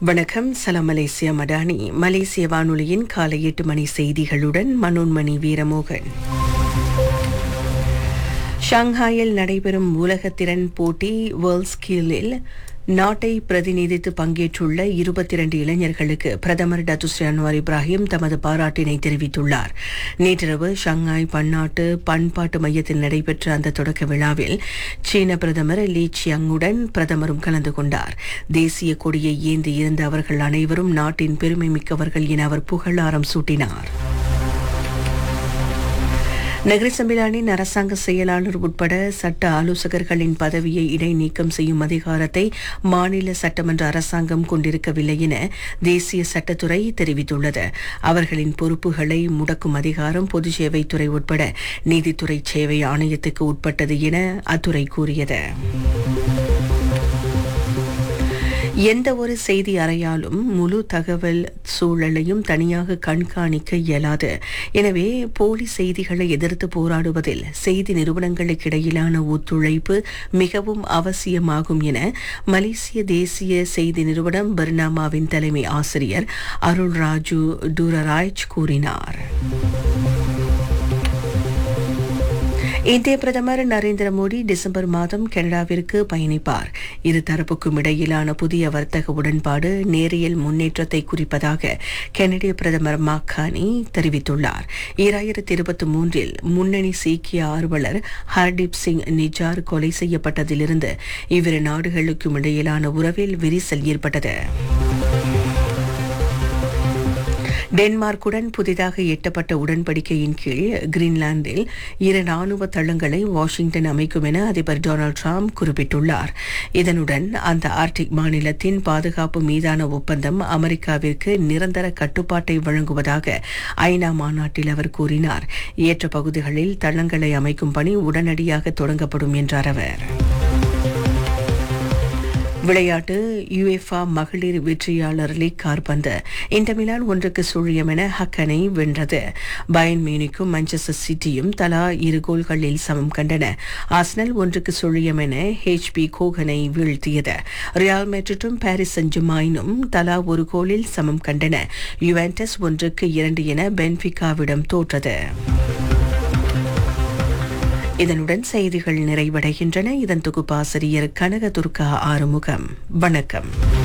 வணக்கம் சலாம் மலேசியா மடானி மலேசிய வானொலியின் காலை எட்டு மணி செய்திகளுடன் மனோன்மணி வீரமோகன் ஷாங்காயில் நடைபெறும் உலகத்திறன் போட்டி வேர்ல்ட் ஸ்கில்லில் நாட்டை பிரதிநிதித்து பங்கேற்றுள்ள இருபத்தி இரண்டு இளைஞர்களுக்கு பிரதமர் டத்துஸ்ரீ அன்வார் இப்ராஹிம் தமது பாராட்டினை தெரிவித்துள்ளார் நேற்றிரவு ஷங்காய் பன்னாட்டு பண்பாட்டு மையத்தில் நடைபெற்ற அந்த தொடக்க விழாவில் சீன பிரதமர் லீ சியங்குடன் பிரதமரும் கலந்து கொண்டார் தேசிய கொடியை ஏந்தி இருந்த அவர்கள் அனைவரும் நாட்டின் பெருமை மிக்கவர்கள் என அவர் புகழாரம் சூட்டினார் நகர சம்பிலானின் அரசாங்க செயலாளர் உட்பட சட்ட ஆலோசகர்களின் பதவியை இடைநீக்கம் செய்யும் அதிகாரத்தை மாநில சட்டமன்ற அரசாங்கம் கொண்டிருக்கவில்லை என தேசிய சட்டத்துறை தெரிவித்துள்ளது அவர்களின் பொறுப்புகளை முடக்கும் அதிகாரம் பொது சேவைத்துறை உட்பட நீதித்துறை சேவை ஆணையத்துக்கு உட்பட்டது என அத்துறை கூறியது எந்த ஒரு செய்தி அறையாலும் முழு தகவல் சூழலையும் தனியாக கண்காணிக்க இயலாது எனவே போலி செய்திகளை எதிர்த்து போராடுவதில் செய்தி நிறுவனங்களுக்கு இடையிலான ஒத்துழைப்பு மிகவும் அவசியமாகும் என மலேசிய தேசிய செய்தி நிறுவனம் பர்னாமாவின் தலைமை ஆசிரியர் அருள் ராஜு டூரராய்ச் கூறினார் இந்திய பிரதமர் நரேந்திர மோடி டிசம்பர் மாதம் கனடாவிற்கு பயணிப்பார் இரு தரப்புக்கும் இடையிலான புதிய வர்த்தக உடன்பாடு நேரியல் முன்னேற்றத்தை குறிப்பதாக கனடிய பிரதமர் மாக்கானி தெரிவித்துள்ளார் ஈராயிரத்தி இருபத்தி மூன்றில் முன்னணி சீக்கிய ஆர்வலர் ஹர்தீப் சிங் நிஜார் கொலை செய்யப்பட்டதிலிருந்து இவ்விரு நாடுகளுக்கும் இடையிலான உறவில் விரிசல் ஏற்பட்டது டென்மார்க்குடன் புதிதாக எட்டப்பட்ட உடன்படிக்கையின் கீழ் கிரீன்லாந்தில் இரு ராணுவ தளங்களை வாஷிங்டன் அமைக்கும் என அதிபர் டொனால்டு டிரம்ப் குறிப்பிட்டுள்ளார் இதனுடன் அந்த ஆர்டிக் மாநிலத்தின் பாதுகாப்பு மீதான ஒப்பந்தம் அமெரிக்காவிற்கு நிரந்தர கட்டுப்பாட்டை வழங்குவதாக ஐநா மாநாட்டில் அவர் கூறினார் ஏற்ற பகுதிகளில் தளங்களை அமைக்கும் பணி உடனடியாக தொடங்கப்படும் என்றார் அவர் விளையாட்டு யுஎஃபா மகளிர் வெற்றியாளர் லீக் கார்பந்து இன்டர் மிலான் ஒன்றுக்கு சுழியம் என ஹக்கனை வென்றது பயன் மியூனிக்கும் மான்செஸ்டர் சிட்டியும் தலா இரு கோல்களில் சமம் கண்டன ஆஸ்னல் ஒன்றுக்கு சுழியம் என ஹெச்பி கோகனை வீழ்த்தியது ரியால் மெட்ரிட்டும் பாரிஸ் செஞ்சுமாயினும் தலா ஒரு கோலில் சமம் கண்டன யுவென்டஸ் ஒன்றுக்கு இரண்டு என பென்பிகாவிடம் தோற்றது இதனுடன் செய்திகள் நிறைவடைகின்றன இதன் தொகுப்பாசிரியர் கனக துர்கா ஆறுமுகம் வணக்கம்